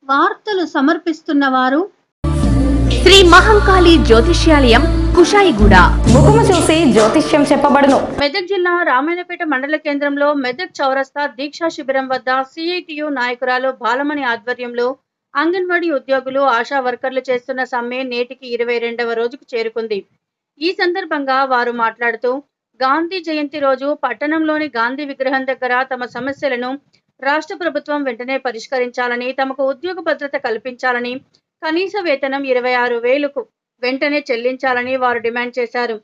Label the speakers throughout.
Speaker 1: వార్తలు సమర్పిస్తున్న వారు
Speaker 2: శ్రీ మహంకాళి జ్యోతిష్యాలయం కుషాయిగూడ
Speaker 3: ముఖము చూసి జ్యోతిష్యం చెప్పబడును
Speaker 1: మెదక్ జిల్లా రామాయణపేట మండల కేంద్రంలో మెదక్ చౌరస్తా దీక్షా శిబిరం వద్ద సిఐటియు నాయకురాలు బాలమణి ఆధ్వర్యంలో అంగన్వాడీ ఉద్యోగులు ఆశా వర్కర్లు చేస్తున్న సమ్మె నేటికి ఇరవై రెండవ రోజుకు చేరుకుంది ఈ సందర్భంగా వారు మాట్లాడుతూ గాంధీ జయంతి రోజు పట్టణంలోని గాంధీ విగ్రహం దగ్గర తమ సమస్యలను రాష్ట్ర ప్రభుత్వం వెంటనే పరిష్కరించాలని తమకు ఉద్యోగ భద్రత కల్పించాలని కనీస వేతనం ఇరవై ఆరు వేలకు వెంటనే చెల్లించాలని వారు డిమాండ్ చేశారు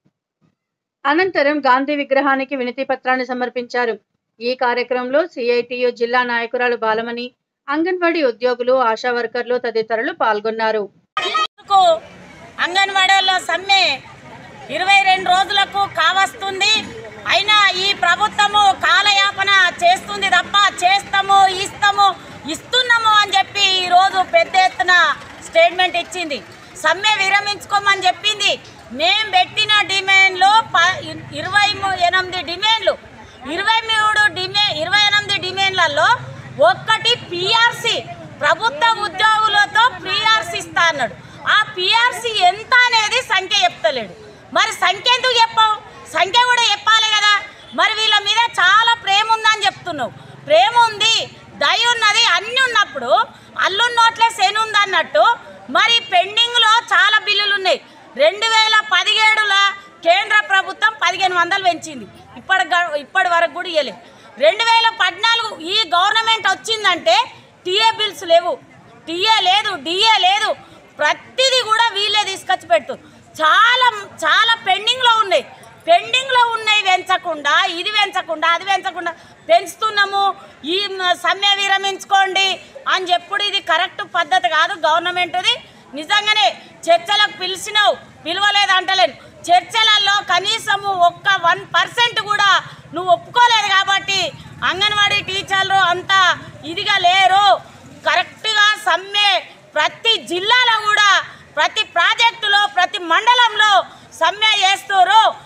Speaker 1: అనంతరం గాంధీ విగ్రహానికి వినతి పత్రాన్ని సమర్పించారు ఈ కార్యక్రమంలో సిఐటియు జిల్లా నాయకురాలు బాలమణి అంగన్వాడీ ఉద్యోగులు ఆశా వర్కర్లు తదితరులు పాల్గొన్నారు
Speaker 4: కు అంగన్వాడీలో సమ్మె ఇరవై రెండు రోజులకు కావస్తుంది అయినా ఈ ప్రభుత్వము కాలయాపన చేస్తుంది తప్ప చేస్తాము ఇస్తాము ఇస్తున్నాము అని చెప్పి ఈరోజు పెద్ద ఎత్తున స్టేట్మెంట్ ఇచ్చింది సమ్మె విరమించుకోమని చెప్పింది మేం పెట్టిన డిమాండ్లు ప ఇరవై ము- ఎనిమిది డిమాండ్లు ఇరవై మూడు డిమే ఇరవై ఎనిమిది డిమాండ్లలో ఒక్కటి పిఆర్సి ప్రభుత్వ ఉద్యోగులతో పిఆర్సి ఇస్తా అన్నాడు ఆ పిఆర్సి ఎంత అనేది సంఖ్య చెప్తలేడు మరి సంఖ్య ఎందుకు చెప్పావు సంఖ్య కూడా చెప్పాలి కదా మరి వీళ్ళ మీద చాలా ప్రేమ ఉందని చెప్తున్నావు ప్రేమ ఉంది దయ ఉన్నది అన్నీ ఉన్నప్పుడు అల్లు నోట్లే శని ఉంది అన్నట్టు మరి పెండింగ్లో చాలా బిల్లులు ఉన్నాయి రెండు వేల పదిహేడుల కేంద్ర ప్రభుత్వం పదిహేను వందలు పెంచింది ఇప్పటి గ- ఇప్పటి వరకు కూడా ఇవ్వలేదు రెండు వేల పద్నాలుగు ఈ గవర్నమెంట్ వచ్చిందంటే టీఏ బిల్స్ లేవు టీఏ లేదు డిఏ లేదు ప్రతిదీ కూడా వీళ్ళే తీసుకొచ్చి పెడుతుంది చాలా చాలా పెండింగ్లో ఉన్నాయి పెండింగ్లో ఉన్నాయి పెంచకుండా ఇది పెంచకుండా అది పెంచకుండా పెంచుతున్నాము ఈ మ- సమ్మె విరమించుకోండి అని చెప్పుడు ఇది కరెక్ట్ పద్ధతి కాదు గవర్నమెంట్ది నిజంగానే చర్చలకు పిలిచినావు పిలవలేదు అంటలేను చర్చలలో కనీసము ఒక్క వన్ పర్సెంట్ కూడా నువ్వు ఒప్పుకోలేదు కాబట్టి అంగన్వాడీ టీచర్లు అంతా ఇదిగా లేరు కరెక్ట్గా సమ్మె ప్రతి జిల్లాలో కూడా ప్రతి ప్రాజెక్టులో ప్రతి మండలంలో సమ్మె చేస్తారు